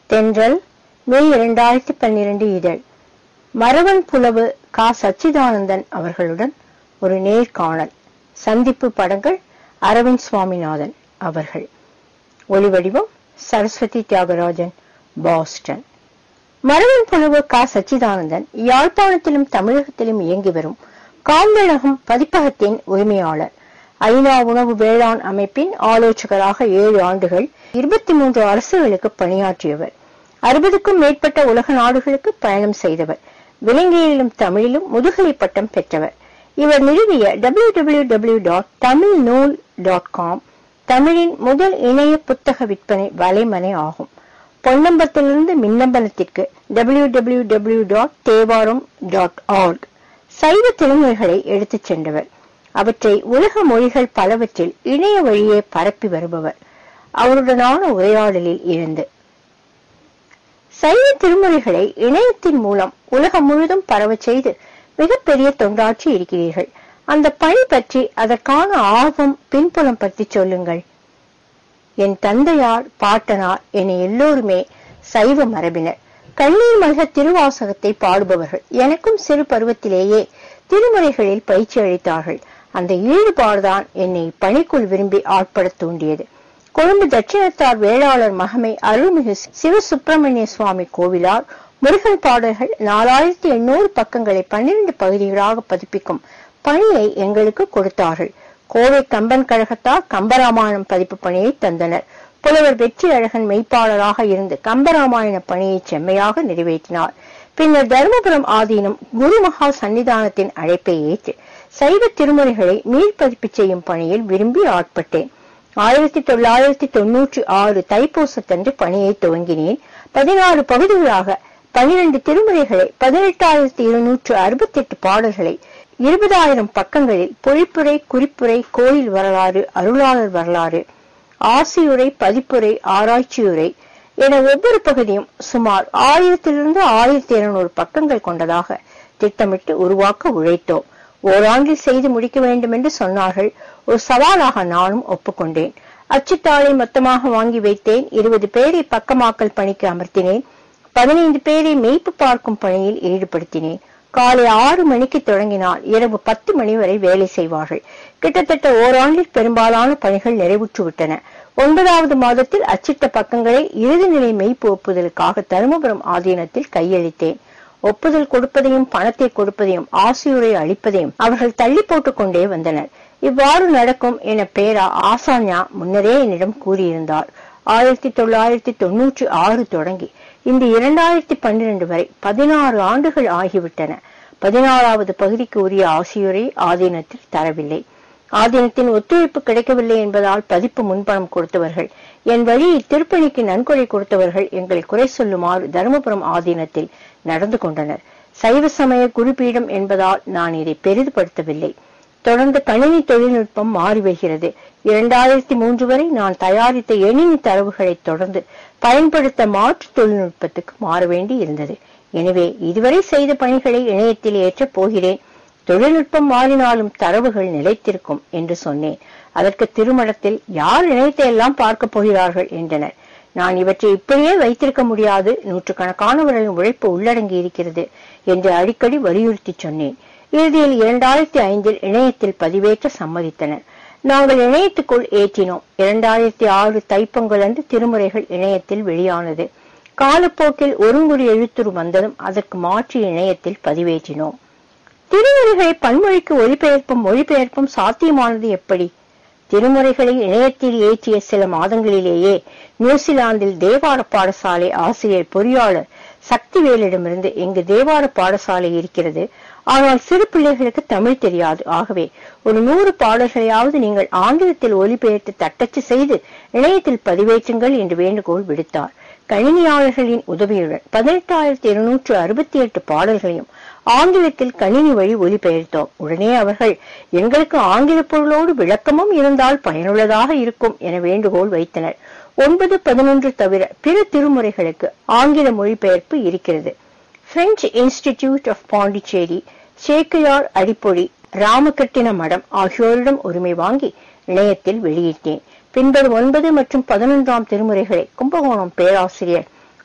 தென்றல் மே இரண்டாயிரத்தி பன்னிரண்டு இதழ் மரவன் புலவு கா சச்சிதானந்தன் அவர்களுடன் ஒரு நேர்காணல் சந்திப்பு படங்கள் அரவிந்த் சுவாமிநாதன் அவர்கள் ஒளிவடிவம் சரஸ்வதி தியாகராஜன் பாஸ்டன் மரவன் புலவு கா சச்சிதானந்தன் யாழ்ப்பாணத்திலும் தமிழகத்திலும் இயங்கி வரும் காந்தழகம் பதிப்பகத்தின் உரிமையாளர் ஐநா உணவு வேளாண் அமைப்பின் ஆலோசகராக ஏழு ஆண்டுகள் இருபத்தி மூன்று அரசுகளுக்கு பணியாற்றியவர் அறுபதுக்கும் மேற்பட்ட உலக நாடுகளுக்கு பயணம் செய்தவர் விலங்கியலிலும் தமிழிலும் முதுகலை பட்டம் பெற்றவர் இவர் நிறுவிய W W W dot Tamil Nool dot com தமிழின் முதல் இணைய புத்தக விற்பனை வலைமனை ஆகும் பொன்னம்பலத்திலிருந்து மின்னம்பலத்திற்கு W W W dot Thevaram dot org சைவ திருமொழிகளை எடுத்துச் சென்றவர் அவற்றை உலக மொழிகள் பலவற்றில் இணைய வழியே பரப்பி வருபவர் அவருடனான உரையாடலில் இருந்து சைவ திருமொழிகளை இணையத்தின் மூலம் உலகம் முழுதும் பரவச் செய்து மிகப்பெரிய தொண்டாற்றி இருக்கிறீர்கள் அந்த பணி பற்றி அதற்கான ஆர்வம் பின்புலம் பற்றி சொல்லுங்கள் என் தந்தையார் பாட்டனார் என எல்லோருமே சைவ மரபினர் கண்ணீர் மல்க திருவாசகத்தை பாடுபவர்கள் எனக்கும் சிறு பருவத்திலேயே திருமுறைகளில் பயிற்சி அளித்தார்கள் அந்த ஈடுபாடுதான் என்னை பணிக்குள் விரும்பி ஆட்பட தூண்டியது கொழும்பு தட்சிணத்தார் வேளாளர் மகமை அருள்மிகு சிவசுப்பிரமணிய சுவாமி கோவிலார் முருகன் பாடல்கள் நாலாயிரத்தி எண்ணூறு பக்கங்களை பன்னிரண்டு பகுதிகளாக பதிப்பிக்கும் பணியை எங்களுக்கு கொடுத்தார்கள் கோவை கம்பன் கழகத்தார் கம்பராமாயணம் பதிப்பு பணியை தந்தனர் புலவர் வெற்றி அழகன் மெய்ப்பாளராக இருந்து கம்பராமாயண பணியை செம்மையாக நிறைவேற்றினார் பின்னர் தருமபுரம் ஆதீனம் குருமகா சன்னிதானத்தின் அழைப்பை ஏற்று சைவ திருமுறைகளை மீள்பதிப்பு செய்யும் பணியில் விரும்பி ஆட்பட்டேன் ஆயிரத்தி தொள்ளாயிரத்தி தொன்னூற்றி ஆறு தைப்பூசத்தன்று பணியை துவங்கினேன் பதினாறு பகுதிகளாக பனிரெண்டு திருமுறைகளை பதினெட்டாயிரத்தி இருநூற்று அறுபத்தி எட்டு பாடல்களை இருபதாயிரம் பக்கங்களில் பொழிப்புரை குறிப்புரை கோயில் வரலாறு அருளாளர் வரலாறு ஆசியுரை பதிப்புரை ஆராய்ச்சியுரை என ஒவ்வொரு பகுதியும் சுமார் ஆயிரத்திலிருந்து ஆயிரத்தி இருநூறு பக்கங்கள் கொண்டதாக திட்டமிட்டு உருவாக்க உழைத்தோம் ஓராண்டில் செய்து முடிக்க வேண்டும் என்று சொன்னார்கள் ஒரு சவாலாக நானும் ஒப்புக்கொண்டேன் அச்சுத்தாளை மொத்தமாக வாங்கி வைத்தேன் இருபது பேரை பக்கமாக்கல் பணிக்கு அமர்த்தினேன் பதினைந்து பேரை மெய்ப்பு பார்க்கும் பணியில் ஈடுபடுத்தினேன் காலை ஆறு மணிக்கு தொடங்கினால் இரவு பத்து மணி வரை வேலை செய்வார்கள் கிட்டத்தட்ட ஓராண்டில் பெரும்பாலான பணிகள் நிறைவுற்று விட்டன ஒன்பதாவது மாதத்தில் அச்சிட்ட பக்கங்களை இறுதிநிலை மெய்ப்பு ஒப்புதலுக்காக தருமபுரம் ஆதீனத்தில் கையளித்தேன் ஒப்புதல் கொடுப்பதையும் பணத்தை கொடுப்பதையும் ஆசியுரை அளிப்பதையும் அவர்கள் தள்ளி போட்டுக் கொண்டே வந்தனர் இவ்வாறு நடக்கும் என பேரா ஆசான்யா முன்னரே என்னிடம் கூறியிருந்தார் ஆயிரத்தி தொள்ளாயிரத்தி தொன்னூற்றி ஆறு தொடங்கி இந்த இரண்டாயிரத்தி பன்னிரண்டு வரை பதினாறு ஆண்டுகள் ஆகிவிட்டன பதினாறாவது பகுதிக்கு உரிய ஆசியுரை ஆதீனத்தில் தரவில்லை ஆதீனத்தின் ஒத்துழைப்பு கிடைக்கவில்லை என்பதால் பதிப்பு முன்பணம் கொடுத்தவர்கள் என் வழியில் திருப்பணிக்கு நன்கொடை கொடுத்தவர்கள் எங்களை குறை சொல்லுமாறு தருமபுரம் ஆதீனத்தில் நடந்து கொண்டனர் சைவ சமய குருபீடம் என்பதால் நான் இதை பெரிதுபடுத்தவில்லை தொடர்ந்து கணினி தொழில்நுட்பம் மாறி வருகிறது இரண்டாயிரத்தி மூன்று வரை நான் தயாரித்த எணினி தரவுகளை தொடர்ந்து பயன்படுத்த மாற்று தொழில்நுட்பத்துக்கு மாற வேண்டி இருந்தது எனவே இதுவரை செய்த பணிகளை இணையத்தில் ஏற்றப் போகிறேன் தொழில்நுட்பம் மாறினாலும் தரவுகள் நிலைத்திருக்கும் என்று சொன்னேன் அதற்கு திருமணத்தில் யார் இணையத்தை எல்லாம் பார்க்க போகிறார்கள் என்றனர் நான் இவற்றை இப்படியே வைத்திருக்க முடியாது நூற்றுக்கணக்கானவர்களின் உழைப்பு உள்ளடங்கி இருக்கிறது என்று அடிக்கடி வலியுறுத்தி சொன்னேன் இறுதியில் இரண்டாயிரத்தி ஐந்தில் இணையத்தில் பதிவேற்ற சம்மதித்தனர் நாங்கள் இணையத்துக்குள் ஏற்றினோம் இரண்டாயிரத்தி ஆறு தைப்பொங்கல் அன்று திருமுறைகள் இணையத்தில் வெளியானது காலப்போக்கில் ஒருங்குறி எழுத்துரு வந்ததும் அதற்கு மாற்றி இணையத்தில் பதிவேற்றினோம் திருமுறைகளை பன்மொழிக்கு ஒலிபெயர்ப்பும் மொழிபெயர்ப்பும் சாத்தியமானது எப்படி திருமுறைகளை இணையத்தில் ஏற்றிய சில மாதங்களிலேயே நியூசிலாந்தில் தேவார பாடசாலை ஆசிரியர் பொறியாளர் சக்திவேலிடமிருந்து எங்கு தேவார பாடசாலை இருக்கிறது ஆனால் சிறு பிள்ளைகளுக்கு தமிழ் தெரியாது ஆகவே ஒரு நூறு பாடல்களையாவது நீங்கள் ஆங்கிலத்தில் ஒலிபெயர்த்து தட்டச்சு செய்து இணையத்தில் பதிவேற்றுங்கள் என்று வேண்டுகோள் விடுத்தார் கணினியாளர்களின் உதவியுடன் பதினெட்டாயிரத்தி இருநூற்று அறுபத்தி எட்டு பாடல்களையும் ஆங்கிலத்தில் கணினி வழி ஒலிபெயர்த்தோம் உடனே அவர்கள் எங்களுக்கு ஆங்கில பொருளோடு விளக்கமும் இருந்தால் பயனுள்ளதாக இருக்கும் என வேண்டுகோள் வைத்தனர் ஒன்பது பதினொன்று தவிர பிற திருமுறைகளுக்கு ஆங்கில மொழிபெயர்ப்பு இருக்கிறது பிரெஞ்சு இன்ஸ்டிடியூட் ஆஃப் பாண்டிச்சேரி சேக்கையார் அடிப்பொடி ராமகிருட்டின மடம் ஆகியோரிடம் உரிமை வாங்கி இணையத்தில் வெளியிட்டேன் பின்வரும் ஒன்பது மற்றும் பதினொன்றாம் திருமுறைகளை கும்பகோணம் பேராசிரியர்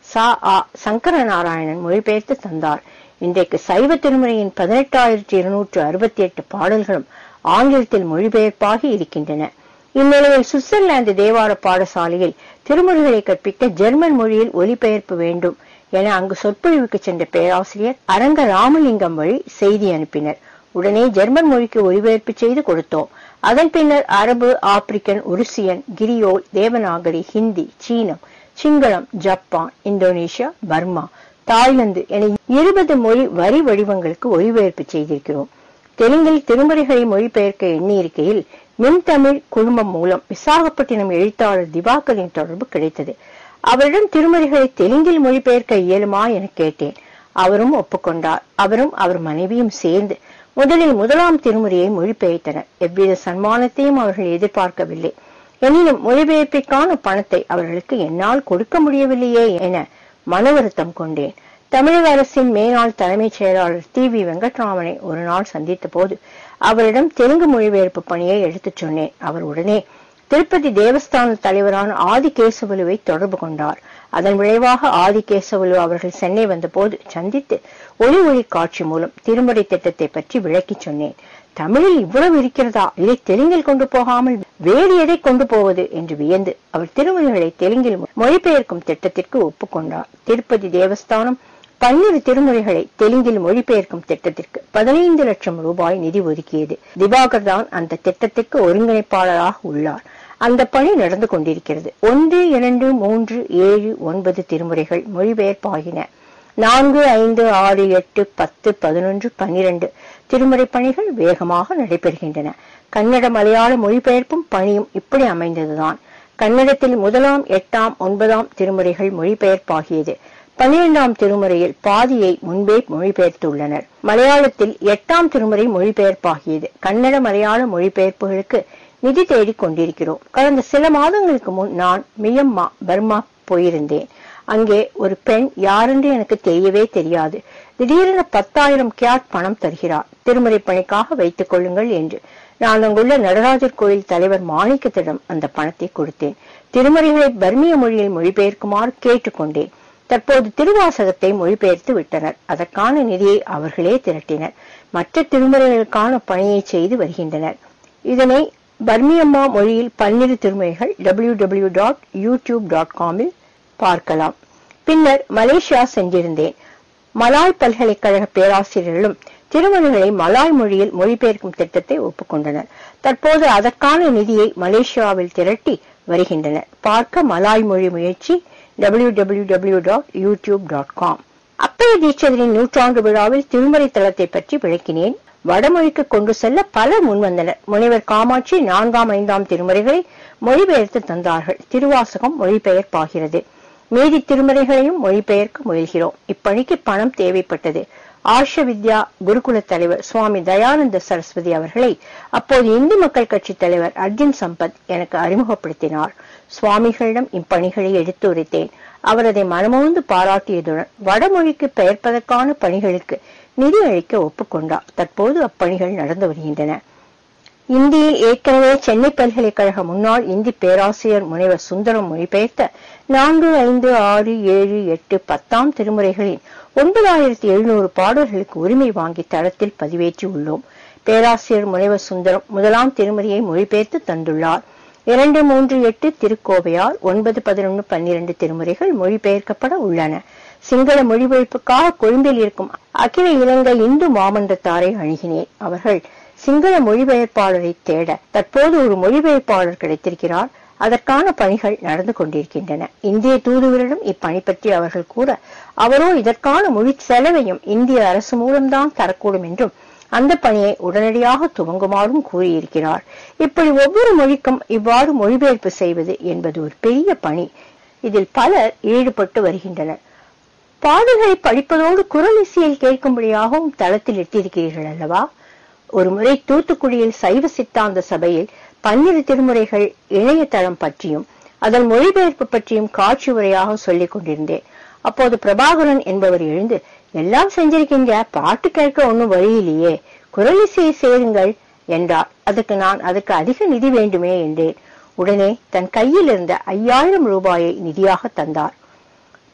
சா ஆ சங்கரநாராயணன் மொழிபெயர்த்து தந்தார் இன்றைக்கு சைவ திருமுறையின் பதினெட்டாயிரத்தி இருநூற்று அறுபத்தி எட்டு பாடல்களும் ஆங்கிலத்தில் மொழிபெயர்ப்பாகி இருக்கின்றன இந்நிலையில் சுவிட்சர்லாந்து தேவார பாடசாலையில் திருமுறைகளை கற்பிக்க ஜெர்மன் மொழியில் ஒலிபெயர்ப்பு வேண்டும் என அங்கு சொற்பொழிவுக்கு சென்ற பேராசிரியர் அரங்க ராமலிங்கம் வழி செய்தி அனுப்பினர் உடனே ஜெர்மன் மொழிக்கு ஒலிபெயர்ப்பு செய்து கொடுத்தோம் அதன் பின்னர் அரபு African Russian Creole Devanagari Hindi சீனம் சிங்களம் ஜப்பான் இந்தோனேஷியா பர்மா தாய்லாந்து என இருபது மொழி வரி வடிவங்களுக்கு ஒலிபெயர்ப்பு செய்திருக்கிறோம் தெலுங்கில் திருமுறைகளை மொழிபெயர்க்க எண்ணியிருக்கையில் மின்தமிழ் குழுமம் மூலம் விசாகப்பட்டினம் எழுத்தாளர் திவாகரின் தொடர்பு கிடைத்தது அவரிடம் திருமுறைகளை தெலுங்கில் மொழிபெயர்க்க இயலுமா என கேட்டேன் அவரும் ஒப்புக்கொண்டார் அவரும் அவர் மனைவியும் சேர்ந்து முதலில் முதலாம் திருமுறையை மொழிபெயர்த்தனர் எவ்வித சன்மானத்தையும் அவர்கள் எதிர்பார்க்கவில்லை எனினும் மொழிபெயர்ப்பிற்கான பணத்தை அவர்களுக்கு என்னால் கொடுக்க முடியவில்லையே என மன வருத்தம் கொண்டேன் தமிழக அரசின் மேனாள் தலைமைச் செயலாளர் டி வி வெங்கட்ராமனை ஒரு நாள் சந்தித்த போது அவரிடம் தெலுங்கு மொழிபெயர்ப்பு பணியை எடுத்துச் சொன்னேன் அவர் உடனே திருப்பதி தேவஸ்தான தலைவரான ஆதிகேசவலுவை தொடர்பு கொண்டார் அதன் விளைவாக ஆதிகேசவலு அவர்கள் சென்னை வந்தபோது சந்தித்து ஒளி ஒளி காட்சி மூலம் திருமுறை திட்டத்தை பற்றி விளக்கிச் சொன்னேன் தமிழில் இவ்வளவு இருக்கிறதா இதை தெலுங்கில் கொண்டு போகாமல் வேறு எதை கொண்டு போவது என்று வியந்து அவர் திருமுறைகளை தெலுங்கில் மொழிபெயர்க்கும் திட்டத்திற்கு ஒப்புக்கொண்டார் திருப்பதி தேவஸ்தானம் பன்னிரு திருமுறைகளை தெலுங்கில் மொழிபெயர்க்கும் திட்டத்திற்கு பதினைந்து லட்சம் ரூபாய் நிதி ஒதுக்கியது திவாகர் தான் அந்த திட்டத்திற்கு ஒருங்கிணைப்பாளராக உள்ளார் அந்த பணி நடந்து கொண்டிருக்கிறது ஒன்று இரண்டு மூன்று ஏழு ஒன்பது திருமுறைகள் மொழிபெயர்ப்பாகின நான்கு ஐந்து ஆறு எட்டு பத்து பதினொன்று பன்னிரண்டு திருமுறை பணிகள் வேகமாக நடைபெறுகின்றன கன்னட மலையாள மொழிபெயர்ப்பும் பணியும் இப்படி அமைந்ததுதான் கன்னடத்தில் முதலாம் எட்டாம் ஒன்பதாம் திருமுறைகள் மொழிபெயர்ப்பாகியது பன்னிரெண்டாம் திருமுறையில் பாதியை முன்பே மொழிபெயர்த்துள்ளனர் மலையாளத்தில் எட்டாம் திருமுறை மொழிபெயர்ப்பாகியது கன்னட மலையாள மொழிபெயர்ப்புகளுக்கு நிதி தேடிக் கொண்டிருக்கிறோம் கடந்த சில மாதங்களுக்கு முன் நான் மியம்மா பர்மா போயிருந்தேன் அங்கே ஒரு பெண் யாரென்று எனக்கு தெரியவே தெரியாது திடீரென பத்தாயிரம் கியாட் பணம் தருகிறார் திருமுறை பணிக்காக வைத்துக் கொள்ளுங்கள் என்று நான் அங்குள்ள நடராஜர் கோயில் தலைவர் மாணிக்கத்திடம் அந்த பணத்தை கொடுத்தேன் திருமுறைகளை பர்மிய மொழியில் மொழிபெயர்க்குமாறு கேட்டுக்கொண்டேன் தற்போது திருவாசகத்தை மொழிபெயர்த்து விட்டனர் அதற்கான நிதியை அவர்களே திரட்டினர் மற்ற திருமுறைகளுக்கான பணியை செய்து வருகின்றனர் இதனை பர்மியம்மா மொழியில் பன்னிரு திருமுறைகள் W W dot YouTube dot காமில் பார்க்கலாம் பின்னர் மலேசியா சென்றிருந்தேன் மலாய் பல்கலைக்கழக பேராசிரியர்களும் திருமணங்களை மலாய் மொழியில் மொழிபெயர்க்கும் திட்டத்தை ஒப்புக்கொண்டனர் தற்போது அதற்கான நிதியை மலேசியாவில் திரட்டி வருகின்றனர் பார்க்க மலாய் மொழி முயற்சி W W W dot YouTube dot com Appaiya தீட்சதரின் நூற்றாண்டு விழாவில் திருமறை தளத்தை பற்றி விளக்கினேன் வடமொழிக்கு கொண்டு செல்ல பலர் முன்வந்தனர் முனைவர் காமாட்சி நான்காம் ஐந்தாம் திருமுறைகளை மொழிபெயர்த்து தந்தார்கள் திருவாசகம் மொழிபெயர்ப்பாகிறது மீதி திருமுறைகளையும் மொழிபெயர்க்க முயல்கிறோம் இப்பணிக்கு பணம் தேவைப்பட்டது ஆர்ஷ வித்யா குருகுல தலைவர் சுவாமி தயானந்த சரஸ்வதி அவர்களை அப்போது இந்து மக்கள் கட்சி தலைவர் அர்ஜுன் சம்பத் எனக்கு அறிமுகப்படுத்தினார் சுவாமிகளிடம் இப்பணிகளை எடுத்துரைத்தேன் அவர் அதை மனமோந்து பாராட்டியதுடன் வடமொழிக்கு பெயர்ப்பதற்கான பணிகளுக்கு நிதி அளிக்க ஒப்புக்கொண்டார் தற்போது அப்பணிகள் நடந்து வருகின்றன இந்தியில் ஏற்கனவே சென்னை பல்கலைக்கழக முன்னாள் இந்தி பேராசிரியர் முனைவர் சுந்தரம் மொழிபெயர்த்த நான்கு ஐந்து ஆறு ஏழு எட்டு பத்தாம் திருமுறைகளின் ஒன்பதாயிரத்தி எழுநூறு பாடல்களுக்கு உரிமை வாங்கி தளத்தில் பதிவேற்றி உள்ளோம் பேராசிரியர் முனைவர் சுந்தரம் முதலாம் திருமுறையை மொழிபெயர்த்து தந்துள்ளார் இரண்டு மூன்று எட்டு திருக்கோவையார் ஒன்பது பதினொன்று பன்னிரண்டு திருமுறைகள் மொழிபெயர்க்கப்பட உள்ளன சிங்கள மொழிபெயர்ப்புக்காக கொழும்பில் இருக்கும் அகில இலங்கை இந்து மாமன்றத்தாரை அணுகினேன் அவர்கள் சிங்கள மொழிபெயர்ப்பாளரை தேட தற்போது ஒரு மொழிபெயர்ப்பாளர் கிடைத்திருக்கிறார் அதற்கான பணிகள் நடந்து கொண்டிருக்கின்றன இந்திய தூதுவரிடம் இப்பணி பற்றி அவர்கள் கூற அவரோ இதற்கான மொழி செலவையும் இந்திய அரசு மூலம்தான் தரக்கூடும் என்றும் அந்த பணியை உடனடியாக துவங்குமாறும் கூறியிருக்கிறார் இப்படி ஒவ்வொரு மொழிக்கும் இவ்வாறு மொழிபெயர்ப்பு செய்வது என்பது ஒரு பெரிய பணி இதில் பலர் ஈடுபட்டு வருகின்றனர் பாடல்களை படிப்பதோடு குரல் இசையில் கேட்கும்படியாகவும் தளத்தில் இட்டிருக்கிறீர்கள் அல்லவா ஒரு முறை தூத்துக்குடியில் சைவ சித்தாந்த சபையில் பன்னிரு திருமுறைகள் இணையதளம் பற்றியும் அதன் மொழிபெயர்ப்பு பற்றியும் காட்சி உரையாக சொல்லிக் கொண்டிருந்தேன் அப்போது பிரபாகரன் என்பவர் எழுந்து எல்லாம் செஞ்சிருக்கீங்க பாட்டு கேட்க ஒன்னும் வழியிலேயே குரல் இசையை சேருங்கள் என்றார் அதுக்கு நான் அதுக்கு அதிக நிதி வேண்டுமே என்றேன் உடனே தன் கையில் இருந்த ஐயாயிரம் ரூபாயை நிதியாக தந்தார்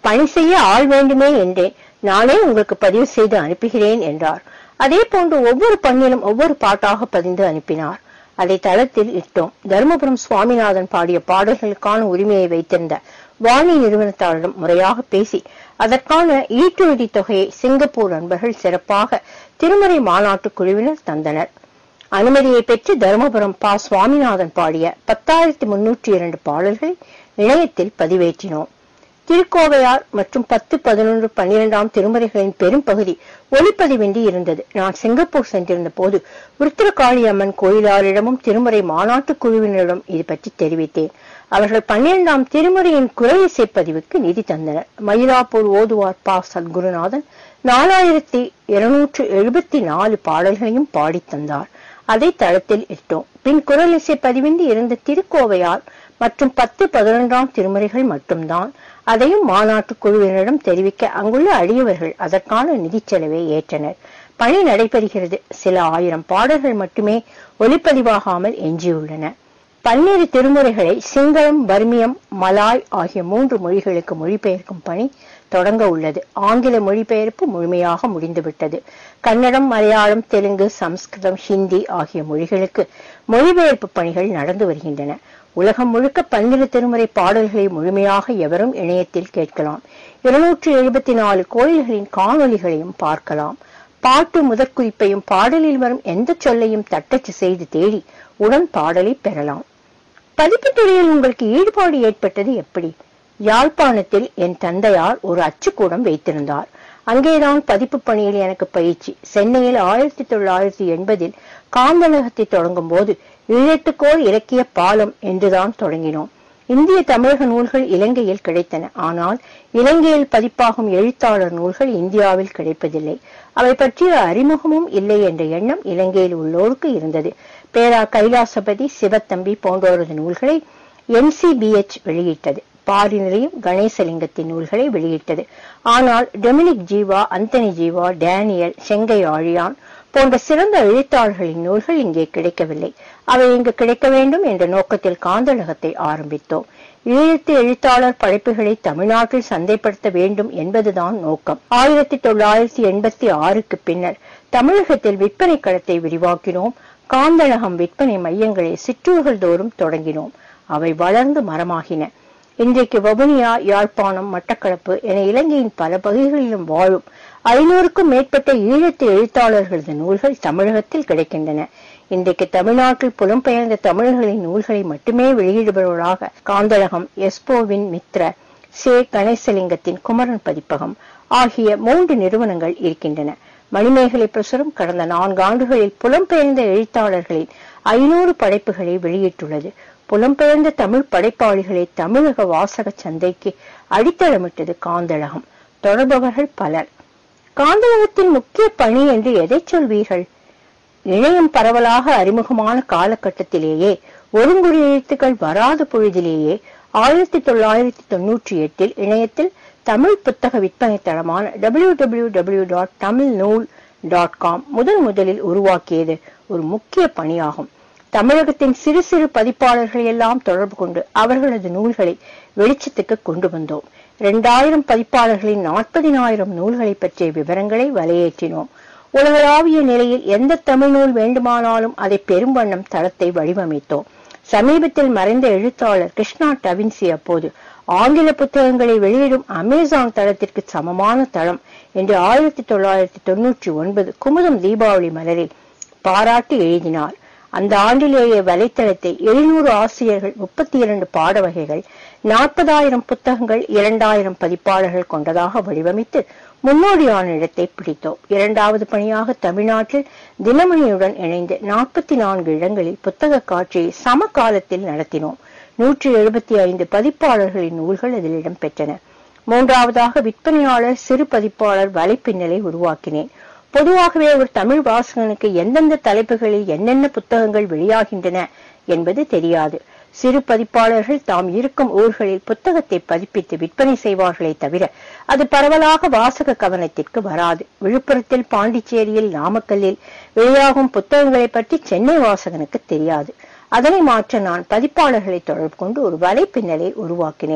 பணி செய்ய ஆள் வேண்டுமே என்றேன் நானே உங்களுக்கு பதிவு செய்து அனுப்புகிறேன் என்றார் அதே போன்று ஒவ்வொரு பண்ணிலும் ஒவ்வொரு பாட்டாக பதிந்து அனுப்பினார் அதை தளத்தில் இட்டோம் தருமபுரம் சுவாமிநாதன் பாடிய பாடல்களுக்கான உரிமையை வைத்திருந்த வாணி நிறுவனத்தாரிடம் முறையாக பேசி அதற்கான ஈட்டுறுதி தொகையை சிங்கப்பூர் நண்பர்கள் சிறப்பாக திருமறை மாநாட்டு குழுவினர் தந்தனர் அனுமதியை பெற்று தருமபுரம் பா சுவாமிநாதன் பாடிய பத்தாயிரத்தி முன்னூற்றி இரண்டு பாடல்களை இணையத்தில் பதிவேற்றினோம் திருக்கோவையார் மற்றும் பத்து பதினொன்று பன்னிரெண்டாம் திருமறைகளின் பெரும் பகுதி ஒளிப்பதிவின்றி இருந்தது நான் சிங்கப்பூர் சென்றிருந்த போது உருத்திரகாளி அம்மன் கோயிலாரிடமும் திருமறை மாநாட்டு குழுவினரிடம் இது பற்றி தெரிவித்தேன் அவர்கள் பன்னிரெண்டாம் திருமுறையின் குறை இசைப்பதிவுக்கு நிதி தந்தனர் மயிலாப்பூர் ஓதுவார் பா சத்குருநாதன் நாலாயிரத்தி இருநூற்று எழுபத்தி நாலு பாடல்களையும் பாடித் தந்தார் அதை தளத்தில் இட்டோம் பின் குரல் இசை பதிவின்றி இருந்த திருக்கோவையார் மற்றும் பத்து பதினொன்றாம் திருமுறைகள் மட்டும்தான் அதையும் மாநாட்டு குழுவினரிடம் தெரிவிக்க அங்குள்ள அடியவர்கள் அதற்கான நிதி செலவை ஏற்றனர் பணி நடைபெறுகிறது சில ஆயிரம் பாடல்கள் மட்டுமே ஒளிப்பதிவாகாமல் எஞ்சியுள்ளன பன்னிரு திருமுறைகளை சிங்களம் பர்மியம் மலாய் ஆகிய மூன்று மொழிகளுக்கு மொழிபெயர்க்கும் பணி தொடங்க உள்ளது ஆங்கில மொழிபெயர்ப்பு முழுமையாக முடிந்துவிட்டது கன்னடம் மலையாளம் தெலுங்கு சம்ஸ்கிருதம் ஹிந்தி ஆகிய மொழிகளுக்கு மொழிபெயர்ப்பு பணிகள் நடந்து வருகின்றன உலகம் முழுக்க பன்னிரு திருமுறை பாடல்களை முழுமையாக எவரும் இணையத்தில் கேட்கலாம் இருநூற்று எழுபத்தி நாலு கோயில்களின் காணொளிகளையும் பார்க்கலாம் பாட்டு முதற்குறிப்பையும் பாடலில் வரும் எந்த சொல்லையும் தட்டச்சு செய்து தேடி உடன் பாடலை பெறலாம் பதிப்புத் துறையில் உங்களுக்கு ஈடுபாடு ஏற்பட்டது எப்படி யாழ்ப்பாணத்தில் என் தந்தையார் ஒரு அச்சுக்கூடம் வைத்திருந்தார் அங்கேதான் பதிப்பு பணியில் எனக்கு பயிற்சி சென்னையில் ஆயிரத்தி தொள்ளாயிரத்தி எண்பதில் காந்தலகத்தை தொடங்கும் போது ஈழத்துக்கோள் இலக்கிய பாலம் என்றுதான் தொடங்கினோம் இந்திய தமிழக நூல்கள் இலங்கையில் கிடைத்தன ஆனால் இலங்கையில் பதிப்பாகும் எழுத்தாளர் நூல்கள் இந்தியாவில் கிடைப்பதில்லை அவை பற்றிய அறிமுகமும் இல்லை என்ற எண்ணம் இலங்கையில் உள்ளோருக்கு இருந்தது பேரா கைலாசபதி சிவத்தம்பி போன்றோரது நூல்களை என்சிபிஎச் வெளியிட்டது பாரி நிலையம் கணேசலிங்கத்தின் நூல்களை வெளியிட்டது ஆனால் Dominic Jeeva Anthony Jeeva Daniel Sengai Aazhiyan போன்ற சிறந்த எழுத்தாளர்களின் நூல்கள் இங்கே கிடைக்கவில்லை அவை இங்கு கிடைக்க வேண்டும் என்ற நோக்கத்தில் காந்தளகத்தை ஆரம்பித்தோம் ஈழத்து எழுத்தாளர் படைப்புகளை தமிழ்நாட்டில் சந்தைப்படுத்த வேண்டும் என்பதுதான் நோக்கம் ஆயிரத்தி தொள்ளாயிரத்தி எண்பத்தி ஆறுக்கு பின்னர் தமிழகத்தில் விற்பனை களத்தை விரிவாக்கினோம் காந்தளகம் விற்பனை மையங்களை சிற்றூர்கள் தோறும் தொடங்கினோம் அவை வளர்ந்து மரமாகின இன்றைக்கு வவுனியா யாழ்ப்பாணம் மட்டக்களப்பு என இலங்கையின் பல பகுதிகளிலும் வாழும் ஐநூறுக்கும் மேற்பட்ட ஈழத்து எழுத்தாளர்களது நூல்கள் தமிழகத்தில் கிடைக்கின்றன இன்றைக்கு தமிழ்நாட்டில் புலம்பெயர்ந்த தமிழர்களின் நூல்களை மட்டுமே வெளியிடுபவர்களாக காந்தளகம் எஸ்போவின் மித்ர சே கணேசலிங்கத்தின் குமரன் பதிப்பகம் ஆகிய மூன்று நிறுவனங்கள் இருக்கின்றன மணிமேகலை பிரசுரம் கடந்த நான்கு ஆண்டுகளில் புலம்பெயர்ந்த எழுத்தாளர்களின் ஐநூறு படைப்புகளை வெளியிட்டுள்ளது புலம்பெயர்ந்த தமிழ் படைப்பாளிகளை தமிழக வாசக சந்தைக்கு அடித்தளமிட்டது காந்தளகம் தொடர்பவர்கள் பலர் காந்தளகத்தின் முக்கிய பணி என்று எதை சொல்வீர்கள் இணையம் பரவலாக அறிமுகமான காலகட்டத்திலேயே ஒருங்குறி எழுத்துக்கள் வராத பொழுதிலேயே ஆயிரத்தி தொள்ளாயிரத்தி தொன்னூற்றி எட்டில் இணையத்தில் தமிழ் புத்தக விற்பனை தளமான W W W dot Tamil Nool dot com முதன் முதலில் உருவாக்கியது ஒரு முக்கிய பணியாகும் தமிழகத்தின் சிறு சிறு பதிப்பாளர்கள் எல்லாம் தொடர்பு கொண்டு அவர்களது நூல்களை வெளிச்சத்துக்கு கொண்டு வந்தோம் இரண்டாயிரம் பதிப்பாளர்களின் நாற்பதினாயிரம் நூல்களை பற்றிய விவரங்களை வலையேற்றினோம் உலகளாவிய நிலையில் எந்த தமிழ் நூல் வேண்டுமானாலும் அதை பெரும் வண்ணம் தளத்தை வடிவமைத்தோம் சமீபத்தில் மறைந்த எழுத்தாளர் கிருஷ்ணா டவின்சி அப்போது ஆங்கில புத்தகங்களை வெளியிடும் அமேசான் தளத்திற்கு சமமான தளம் என்று ஆயிரத்தி தொள்ளாயிரத்தி தொன்னூற்றி ஒன்பது குமுதம் தீபாவளி மலரில் பாராட்டி எழுதினார் அந்த ஆண்டிலேயே வலைத்தளத்தை எழுநூறு ஆசிரியர்கள் முப்பத்தி இரண்டு பாட வகைகள் நாற்பதாயிரம் புத்தகங்கள் இரண்டாயிரம் பதிப்பாளர்கள் கொண்டதாக வடிவமைத்து முன்னோடியான இடத்தை பிடித்தோம் இரண்டாவது பணியாக தமிழ்நாட்டில் தினமணியுடன் இணைந்து நாற்பத்தி நான்கு இடங்களில் புத்தக காட்சியை சம காலத்தில் நடத்தினோம் நூற்றி எழுபத்தி ஐந்து பதிப்பாளர்களின் நூல்கள் அதில் இடம்பெற்றன மூன்றாவதாக விற்பனையாளர் சிறு பதிப்பாளர் வலைப்பின்னலை உருவாக்கினேன் பொதுவாகவே ஒரு தமிழ் வாசகனுக்கு எந்தெந்த தலைப்புகளில் என்னென்ன புத்தகங்கள் வெளியாகின்றன என்பது தெரியாது சிறு பதிப்பாளர்கள் தாம் இருக்கும் ஊர்களில் புத்தகத்தை பதிப்பித்து விற்பனை செய்வார்களே தவிர அது பரவலாக வாசக கவனத்திற்கு வராது விழுப்புரத்தில் பாண்டிச்சேரியில் நாமக்கல்லில் வெளியாகும் புத்தகங்களை பற்றி சென்னை வாசகனுக்கு தெரியாது அதனை மாற்ற நான் பதிப்பாளர்களை தொடர்பு கொண்டு ஒரு வலைப்பின்னலை உருவாக்கினேன்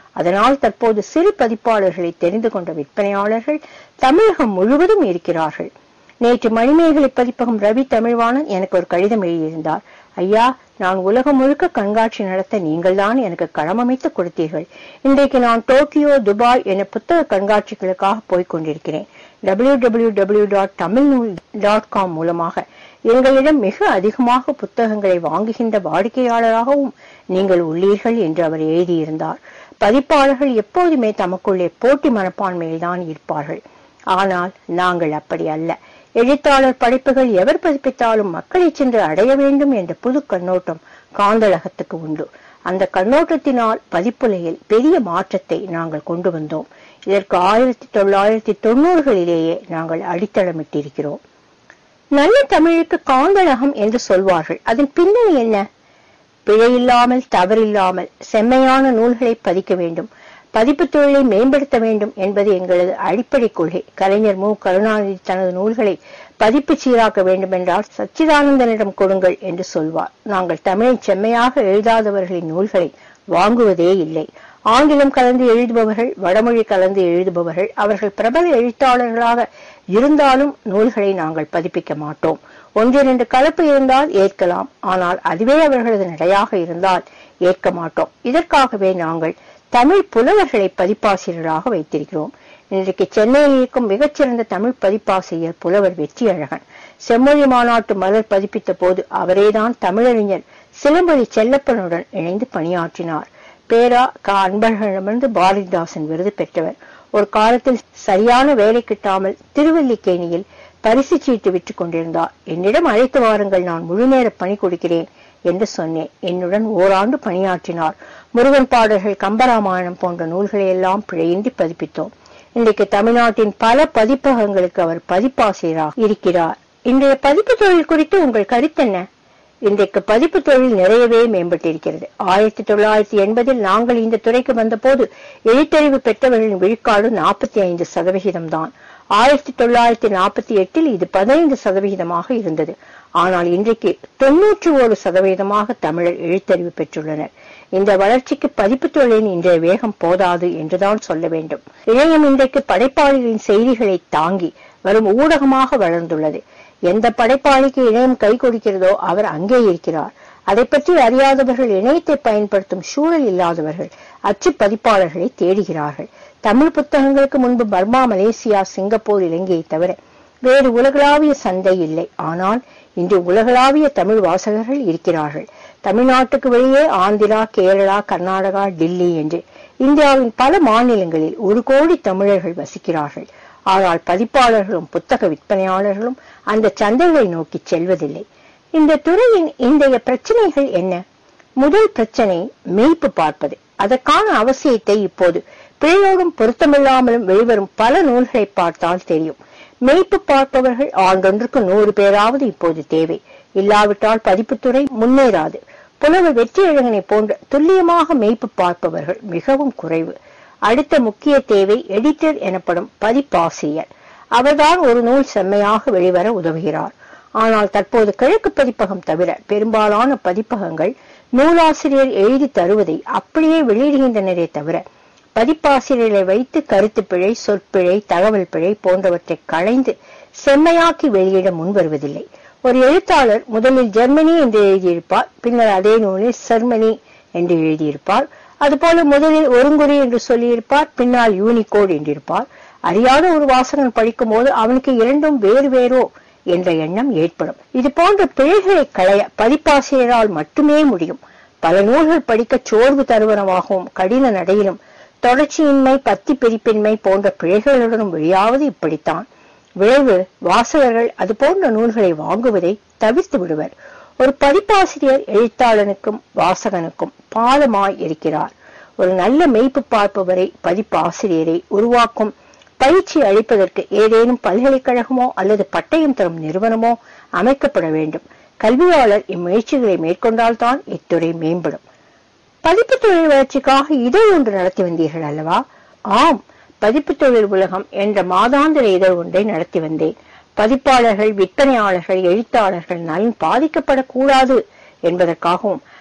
அதனால் தற்போது சிறு பதிப்பாளர்களை தெரிந்து கொண்ட விற்பனையாளர்கள் தமிழகம் முழுவதும் இருக்கிறார்கள் நேற்று மணிமேகலை பதிப்பகம் ரவி தமிழ்வாணன் எனக்கு ஒரு கடிதம் எழுதியிருந்தார் ஐயா நான் உலகம் முழுக்க கண்காட்சி நடத்த நீங்கள்தான் எனக்கு களமமைத்து கொடுத்தீர்கள் இன்றைக்கு நான் டோக்கியோ துபாய் என புத்தக கண்காட்சிகளுக்காக போய்க் கொண்டிருக்கிறேன் W W W dot Tamil Nool dot com மூலமாக எங்களிடம் மிக அதிகமாக புத்தகங்களை வாங்குகின்ற வாடிக்கையாளராகவும் நீங்கள் உள்ளீர்கள் என்று அவர் எழுதியிருந்தார் பதிப்பாளர்கள் எப்போதுமே தமக்குள்ளே போட்டி மனப்பான்மையில் தான் இருப்பார்கள் ஆனால் நாங்கள் அப்படி அல்ல எழுத்தாளர் படைப்புகள் எவர் பதிப்பித்தாலும் மக்களை சென்று அடைய வேண்டும் என்ற புது கண்ணோட்டம் காந்தளகத்துக்கு உண்டு அந்த கண்ணோட்டத்தினால் பதிப்புலையில் பெரிய மாற்றத்தை நாங்கள் கொண்டு வந்தோம் இதற்கு ஆயிரத்தி தொள்ளாயிரத்தி தொண்ணூறுகளிலேயே நாங்கள் அடித்தளமிட்டிருக்கிறோம் நல்ல தமிழுக்கு காந்தளகம் என்று சொல்வார்கள் அதன் பின்னணி என்ன பிழையில்லாமல் தவறில்லாமல் செம்மையான நூல்களை பதிக்க வேண்டும் பதிப்பு தொழிலை மேம்படுத்த வேண்டும் என்பது எங்களது அடிப்படை கொள்கை கலைஞர் மு கருணாநிதி தனது நூல்களை பதிப்பு சீராக்க வேண்டும் என்றால் சச்சிதானந்தனிடம் கொடுங்கள் என்று சொல்வார் நாங்கள் தமிழை செம்மையாக எழுதாதவர்களின் நூல்களை வாங்குவதே இல்லை ஆங்கிலம் கலந்து எழுதுபவர்கள் வடமொழி கலந்து எழுதுபவர்கள் அவர்கள் பிரபல எழுத்தாளர்களாக இருந்தாலும் நூல்களை நாங்கள் பதிப்பிக்க மாட்டோம் ஒன்றிரண்டு கலப்பு இருந்தால் ஏற்கலாம் ஆனால் அதுவே அவர்களது நடையாக இருந்தால் ஏற்க மாட்டோம் இதற்காகவே நாங்கள் தமிழ் புலவர்களை பதிப்பாசிரியராக வைத்திருக்கிறோம் இன்றைக்கு சென்னையில் இருக்கும் மிகச்சிறந்த தமிழ் பதிப்பாசிரியர் புலவர் வெற்றி அழகன் செம்மொழி மாநாட்டு மலர் பதிப்பித்த போது அவரேதான் தமிழறிஞர் சிலம்பொலி செல்லப்பனுடன் இணைந்து பணியாற்றினார் பேரா க அன்பழகனிடமிருந்து பாரதிதாசன் விருது பெற்றவர் ஒரு காலத்தில் சரியான வேலை கிட்டாமல் திருவல்லிக்கேணியில் பரிசு சீட்டு விற்றுக் கொண்டிருந்தார் என்னிடம் அழைத்து வாருங்கள் நான் முழு நேர பணி கொடுக்கிறேன் என்று சொன்னேன் என்னுடன் ஓராண்டு பணியாற்றினார் முருகன் பாடல்கள் கம்பராமாயணம் போன்ற நூல்களை எல்லாம் பிழையின்றி பதிப்பித்தோம் இன்றைக்கு தமிழ்நாட்டின் பல பதிப்பகங்களுக்கு அவர் பதிப்பாசிரியராக இருக்கிறார் இன்றைய பதிப்பு தொழில் குறித்து உங்கள் கருத்தென்ன இன்றைக்கு பதிப்பு தொழில் நிறையவே மேம்பட்டிருக்கிறது ஆயிரத்தி தொள்ளாயிரத்தி எண்பதில் நாங்கள் இந்த துறைக்கு வந்தபோது எழுத்தறிவு பெற்றவர்களின் விழுக்காடு நாற்பத்தி ஐந்து சதவிகிதம் தான் ஆயிரத்தி தொள்ளாயிரத்தி நாற்பத்தி எட்டில் இது பதினைந்து சதவிகிதமாக இருந்தது ஆனால் இன்றைக்கு தொன்னூற்றி ஒரு சதவீதமாக தமிழர் எழுத்தறிவு பெற்றுள்ளனர் இந்த வளர்ச்சிக்கு பதிப்பு தொழிலின் இன்றைய வேகம் போதாது என்றுதான் சொல்ல வேண்டும் இணையம் இன்றைக்கு படைப்பாளிகளின் செய்திகளை தாங்கி வரும் ஊடகமாக வளர்ந்துள்ளது எந்த படைப்பாளிக்கு இணையம் கை கொடுக்கிறதோ அவர் அங்கே இருக்கிறார் அதை பற்றி அறியாதவர்கள் இணையத்தை பயன்படுத்தும் சூழல் இல்லாதவர்கள் அச்சு பதிப்பாளர்களை தேடுகிறார்கள் தமிழ் புத்தகங்களுக்கு முன்பு பர்மா மலேசியா சிங்கப்பூர் இலங்கையை தவிர வேறு உலகளாவிய சந்தை இல்லை ஆனால் இன்று உலகளாவிய தமிழ் வாசகர்கள் இருக்கிறார்கள் தமிழ்நாட்டுக்கு வெளியே ஆந்திரா கேரளா கர்நாடகா டில்லி என்று இந்தியாவின் பல மாநிலங்களில் ஒரு கோடி தமிழர்கள் வசிக்கிறார்கள் ஆனால் பதிப்பாளர்களும் புத்தக விற்பனையாளர்களும் அந்த சந்தைகளை நோக்கி செல்வதில்லை இந்த துறையின் இன்றைய பிரச்சனைகள் என்ன முதல் பிரச்சனை மெய்ப்பு பார்ப்பது அதற்கான அவசியத்தை இப்போது பிழையோடும் பொருத்தமில்லாமலும் வெளிவரும் பல நூல்களை பார்த்தால் தெரியும் மெய்ப்பு பார்ப்பவர்கள் ஆண்டொன்றுக்கு நூறு பேராவது இப்போது தேவை இல்லாவிட்டால் பதிப்புத்துறை முன்னேறாது புலவர் வெற்றியழகனை போன்ற துல்லியமாக மெய்ப்பு பார்ப்பவர்கள் மிகவும் குறைவு அடுத்த முக்கிய தேவை எடிட்டர் எனப்படும் பதிப்பாசிரியர் அவர்தான் ஒரு நூல் செம்மையாக வெளிவர உதவுகிறார் ஆனால் தற்போது கிழக்கு பதிப்பகம் தவிர பெரும்பாலான பதிப்பகங்கள் நூலாசிரியர் எழுதி தருவதை அப்படியே வெளியிடுகின்றனரே தவிர பதிப்பாசிரியரை வைத்து கருத்து பிழை சொற்பிழை தகவல் பிழை போன்றவற்றை களைந்து செம்மையாக்கி வெளியிட முன்வருவதில்லை ஒரு எழுத்தாளர் முதலில் ஜெர்மனி என்று எழுதியிருப்பார் பின்னர் அதே நூலில் ஜெர்மனி என்று எழுதியிருப்பார் அதுபோல முதலில் ஒருங்குறி என்று சொல்லியிருப்பார் பின்னால் யூனிகோட் என்றிருப்பார் அறியாத ஒரு வாசகன் படிக்கும் போது அவனுக்கு இரண்டும் வேறு வேறோ என்ற எண்ணம் ஏற்படும் இது போன்ற பிழைகளை களைய பதிப்பாசிரியரால் மட்டுமே முடியும் பல நூல்கள் படிக்க சோர்வு தருவனமாகவும் கடின நடையிலும் தொடர்ச்சியின்மை பத்தி பிரிப்பின்மை போன்ற பிழைகளுடனும் வெளியாவது இப்படித்தான் விளைவு வாசகர்கள் அது போன்ற நூல்களை வாங்குவதை தவிர்த்து விடுவர் ஒரு பதிப்பாசிரியர் எழுத்தாளனுக்கும் வாசகனுக்கும் பாலமாய் இருக்கிறார் ஒரு நல்ல மெய்ப்பு பார்ப்பவரை பதிப்பாசிரியரை உருவாக்கும் பயிற்சி அளிப்பதற்கு ஏதேனும் பல்கலைக்கழகமோ அல்லது பட்டயம் தரும் நிறுவனமோ அமைக்கப்பட வேண்டும் கல்வியாளர் இம்முயற்சிகளை மேற்கொண்டால்தான் இத்துறை மேம்படும் பதிப்பு தொழில் வளர்ச்சிக்காக இதழ் ஒன்று நடத்தி வந்தீர்கள் அல்லவா ஆம் பதிப்பு தொழில் உலகம் என்ற மாதாந்திர இதழ் ஒன்றை நடத்தி வந்தேன் பதிப்பாளர்கள் விற்பனையாளர்கள் எழுத்தாளர்கள் நலன் பாதிக்கப்படக்கூடாது என்பதற்காகவும்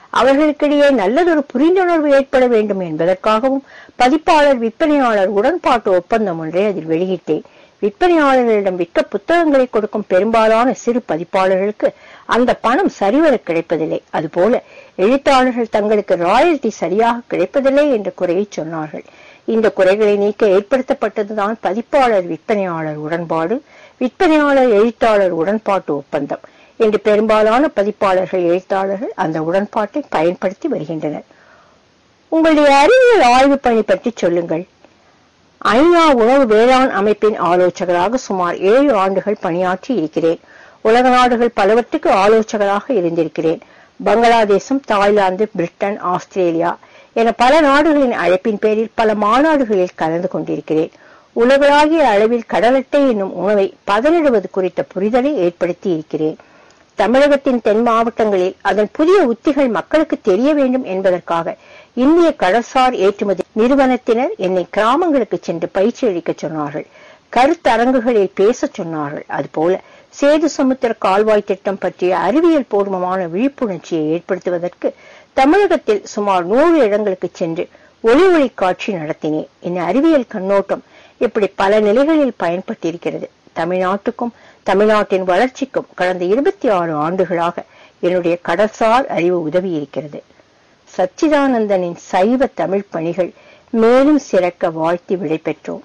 அவர்களுக்கிடையே நல்லதொரு புரிந்துணர்வு ஏற்பட வேண்டும் என்பதற்காகவும் பதிப்பாளர் விற்பனையாளர் உடன்பாட்டு ஒப்பந்தம் ஒன்றை அதில் வெளியிட்டேன் விற்பனையாளர்களிடம் விற்க புத்தகங்களை கொடுக்கும் பெரும்பாலான சிறு பதிப்பாளர்களுக்கு அந்த பணம் சரிவர கிடைப்பதில்லை அதுபோல எழுத்தாளர்கள் தங்களுக்கு ராயல்டி சரியாக கிடைப்பதில்லை என்ற குறையை சொன்னார்கள் இந்த குறைகளை நீக்க ஏற்படுத்தப்பட்டதுதான் பதிப்பாளர் விற்பனையாளர் உடன்பாடு விற்பனையாளர் எழுத்தாளர் உடன்பாட்டு ஒப்பந்தம் என்று பெரும்பாலான பதிப்பாளர்கள் எழுத்தாளர்கள் அந்த உடன்பாட்டை பயன்படுத்தி வருகின்றனர் உங்களுடைய அறிவியல் ஆய்வு பணி பற்றி சொல்லுங்கள் ஐநா உணவு வேளாண் அமைப்பின் ஆலோசகராக சுமார் ஏழு ஆண்டுகள் பணியாற்றி இருக்கிறேன் உலக நாடுகள் பலவற்றுக்கு ஆலோசகராக இருந்திருக்கிறேன் பங்களாதேசம் தாய்லாந்து பிரிட்டன் ஆஸ்திரேலியா என பல நாடுகளின் அழைப்பின் பேரில் பல மாநாடுகளில் கலந்து கொண்டிருக்கிறேன் உலகளாகிய அளவில் கடல் அட்டை என்னும் உணவை பதனிடுவது குறித்த புரிதலை ஏற்படுத்தி இருக்கிறேன் தமிழகத்தின் தென் மாவட்டங்களில் அதன் புதிய உத்திகள் மக்களுக்கு தெரிய வேண்டும் என்பதற்காக இந்திய கடற்சார் ஏற்றுமதி நிறுவனத்தினர் என்னை கிராமங்களுக்கு சென்று பயிற்சி அளிக்க சொன்னார்கள் கருத்தரங்குகளில் பேசச் சொன்னார்கள் அதுபோல சேது சமுத்திர கால்வாய் திட்டம் பற்றிய அறிவியல் பூர்வமான விழிப்புணர்ச்சியை ஏற்படுத்துவதற்கு தமிழகத்தில் சுமார் நூறு இடங்களுக்கு சென்று ஒளி ஒளி காட்சி நடத்தினேன் என் அறிவியல் கண்ணோட்டம் இப்படி பல நிலைகளில் பயன்பட்டிருக்கிறது தமிழ்நாட்டுக்கும் தமிழ்நாட்டின் வளர்ச்சிக்கும் கடந்த இருபத்தி ஆறு ஆண்டுகளாக என்னுடைய கடற்சார் அறிவு உதவி இருக்கிறது சச்சிதானந்தனின் சைவ தமிழ் பணிகள் மேலும் சிறக்க வாழ்த்தி விடைபெற்றோம்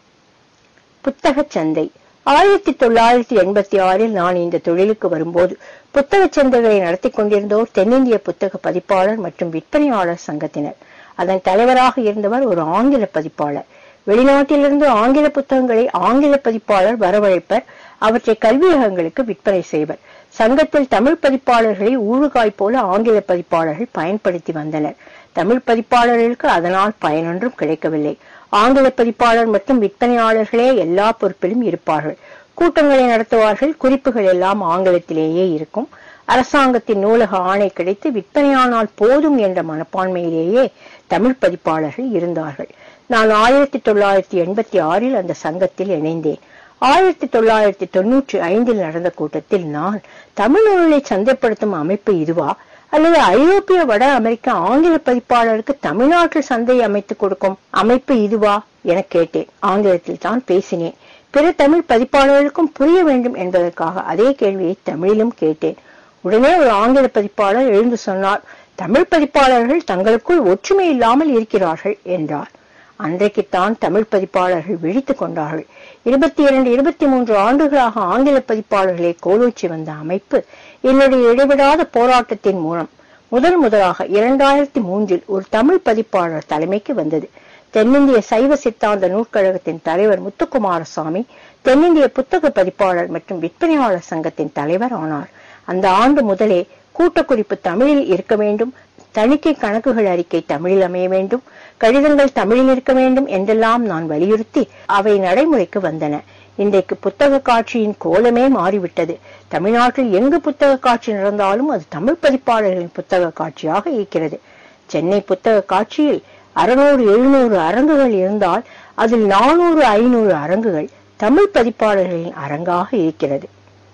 புத்தகச் சந்தை ஆயிரத்தி தொள்ளாயிரத்தி எண்பத்தி ஆறில் நான் இந்த தொழிலுக்கு வரும்போது புத்தகச் சந்தைகளை நடத்தி கொண்டிருந்தோர் தென்னிந்திய புத்தக பதிப்பாளர் மற்றும் விற்பனையாளர் சங்கத்தினர் அதன் தலைவராக இருந்தவர் ஒரு ஆங்கில பதிப்பாளர் வெளிநாட்டிலிருந்து ஆங்கில புத்தகங்களை ஆங்கில பதிப்பாளர் வரவழைப்பர் அவற்றை கல்வியகங்களுக்கு விற்பனை செய்வர் சங்கத்தில் தமிழ் பதிப்பாளர்களை ஊறுகாய் போல ஆங்கில பதிப்பாளர்கள் பயன்படுத்தி வந்தனர் தமிழ் பதிப்பாளர்களுக்கு அதனால் பயனொன்றும் கிடைக்கவில்லை ஆங்கில பதிப்பாளர் மற்றும் விற்பனையாளர்களே எல்லா பொறுப்பிலும் இருப்பார்கள் கூட்டங்களை நடத்துவார்கள் குறிப்புகள் எல்லாம் ஆங்கிலத்திலேயே இருக்கும் அரசாங்கத்தின் நூலக ஆணை கிடைத்து விற்பனையானால் போதும் என்ற மனப்பான்மையிலேயே தமிழ் பதிப்பாளர்கள் இருந்தார்கள் நான் ஆயிரத்தி தொள்ளாயிரத்தி எண்பத்தி ஆறில் அந்த சங்கத்தில் இணைந்தேன் ஆயிரத்தி தொள்ளாயிரத்தி தொன்னூற்றி ஐந்தில் நடந்த கூட்டத்தில் நான் தமிழ் நூலை சந்தைப்படுத்தும் அமைப்பு இதுவா அல்லது ஐரோப்பிய வட அமெரிக்க ஆங்கில பதிப்பாளருக்கு தமிழ்நாட்டில் சந்தை அமைத்துக் கொடுக்கும் அமைப்பு இதுவா என கேட்டேன் ஆங்கிலத்தில் தான் பேசினேன் பிற தமிழ் பதிப்பாளர்களுக்கும் புரிய வேண்டும் என்பதற்காக அதே கேள்வியை தமிழிலும் கேட்டேன் உடனே ஒரு ஆங்கில பதிப்பாளர் எழுந்து சொன்னார் தமிழ் பதிப்பாளர்கள் தங்களுக்குள் ஒற்றுமை இல்லாமல் இருக்கிறார்கள் என்றார் அன்றைக்குத்தான் தமிழ் பதிப்பாளர்கள் விழித்துக் கொண்டார்கள் இருபத்தி இரண்டு இருபத்தி மூன்று ஆண்டுகளாக ஆங்கில பதிப்பாளர்களை கோலோச்சி வந்த அமைப்பு என்னுடைய இடைவிடாத போராட்டத்தின் மூலம் முதல் முதலாக இரண்டாயிரத்தி மூன்றில் ஒரு தமிழ் பதிப்பாளர் தலைமைக்கு வந்தது தென்னிந்திய சைவ சித்தாந்த நூற்கழகத்தின் தலைவர் முத்துக்குமாரசாமி தென்னிந்திய புத்தக பதிப்பாளர் மற்றும் விற்பனையாளர் சங்கத்தின் தலைவர் ஆனார் அந்த ஆண்டு முதலே கூட்டக்குறிப்பு தமிழில் இருக்க வேண்டும் தணிக்கை கணக்குகள் அறிக்கை தமிழில் அமைய வேண்டும் கடிதங்கள் தமிழில் இருக்க வேண்டும் என்றெல்லாம் நான் வலியுறுத்தி அவை நடைமுறைக்கு வந்தன இன்றைக்கு புத்தக காட்சியின் கோலமே மாறிவிட்டது தமிழ்நாட்டில் எங்கு புத்தக காட்சி நடந்தாலும் அது தமிழ் பதிப்பாளர்களின் புத்தக காட்சியாக இருக்கிறது சென்னை புத்தக காட்சியில் அறுநூறு எழுநூறு அரங்குகள் இருந்தால் அதில் நானூறு ஐநூறு அரங்குகள் தமிழ் பதிப்பாளர்களின் அரங்காக இருக்கிறது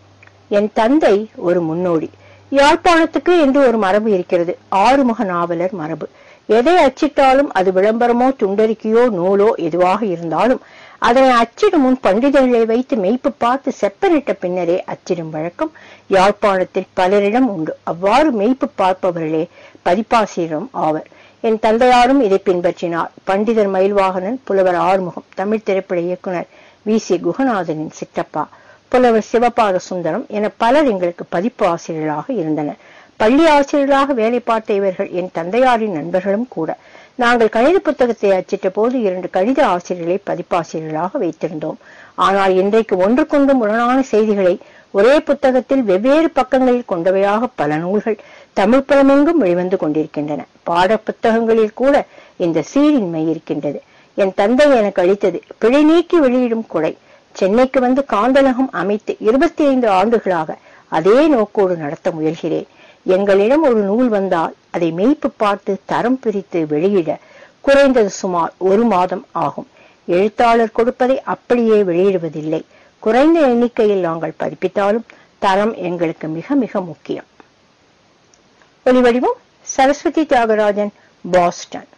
என் தந்தை ஒரு முன்னோடி யாழ்ப்பாணத்துக்கு என்று ஒரு மரபு இருக்கிறது ஆறுமுக நாவலர் மரபு எதை அச்சிட்டாலும் அது விளம்பரமோ துண்டறிக்கையோ நூலோ எதுவாக இருந்தாலும் அதனை அச்சிடும் முன் பண்டிதர்களை வைத்து மெய்ப்பு பார்த்து செப்பனிட்ட பின்னரே அச்சிடும் வழக்கம் யாழ்ப்பாணத்தில் பலரிடம் உண்டு அவ்வாறு மெய்ப்பு பார்ப்பவர்களே பதிப்பாசிரியரும் ஆவர் என் தந்தையாரும் இதை பின்பற்றினார் பண்டிதர் மயில்வாகனன் புலவர் ஆறுமுகம் தமிழ் திரைப்பட இயக்குனர் வி சி குகநாதனின் சித்தப்பா புலவர் சிவபாத சுந்தரம் என பலர் எங்களுக்கு பதிப்பு ஆசிரியர்களாக இருந்தனர் பள்ளி ஆசிரியர்களாக வேலை பார்த்த இவர்கள் என் தந்தையாரின் நண்பர்களும் கூட நாங்கள் கணித புத்தகத்தை அச்சிட்ட போது இரண்டு கணித ஆசிரியர்களை பதிப்பாசிரியர்களாக வைத்திருந்தோம் ஆனால் இன்றைக்கு ஒன்றுக்கொன்று முரணான செய்திகளை ஒரே புத்தகத்தில் வெவ்வேறு பக்கங்களில் கொண்டவையாக பல நூல்கள் தமிழ் புலமெங்கும் வெளிவந்து கொண்டிருக்கின்றன பாட புத்தகங்களில் கூட இந்த சீரின்மை இருக்கின்றது என் தந்தை எனக்கு அளித்தது பிழை நீக்கி வெளியிடும் கொடை சென்னைக்கு வந்து காந்தலகம் அமைத்து இருபத்தி ஐந்து ஆண்டுகளாக அதே நோக்கோடு நடத்த முயல்கிறேன் எங்களிடம் ஒரு நூல் வந்தால் அதை மெய்ப்பு பார்த்து தரம் பிரித்து வெளியிட குறைந்தது சுமார் ஒரு மாதம் ஆகும் எழுத்தாளர் கொடுப்பதை அப்படியே வெளியிடுவதில்லை குறைந்த எண்ணிக்கையில் நாங்கள் பதிப்பித்தாலும் தரம் எங்களுக்கு மிக மிக முக்கியம் ஒலிவடிவம் சரஸ்வதி தியாகராஜன் பாஸ்டன்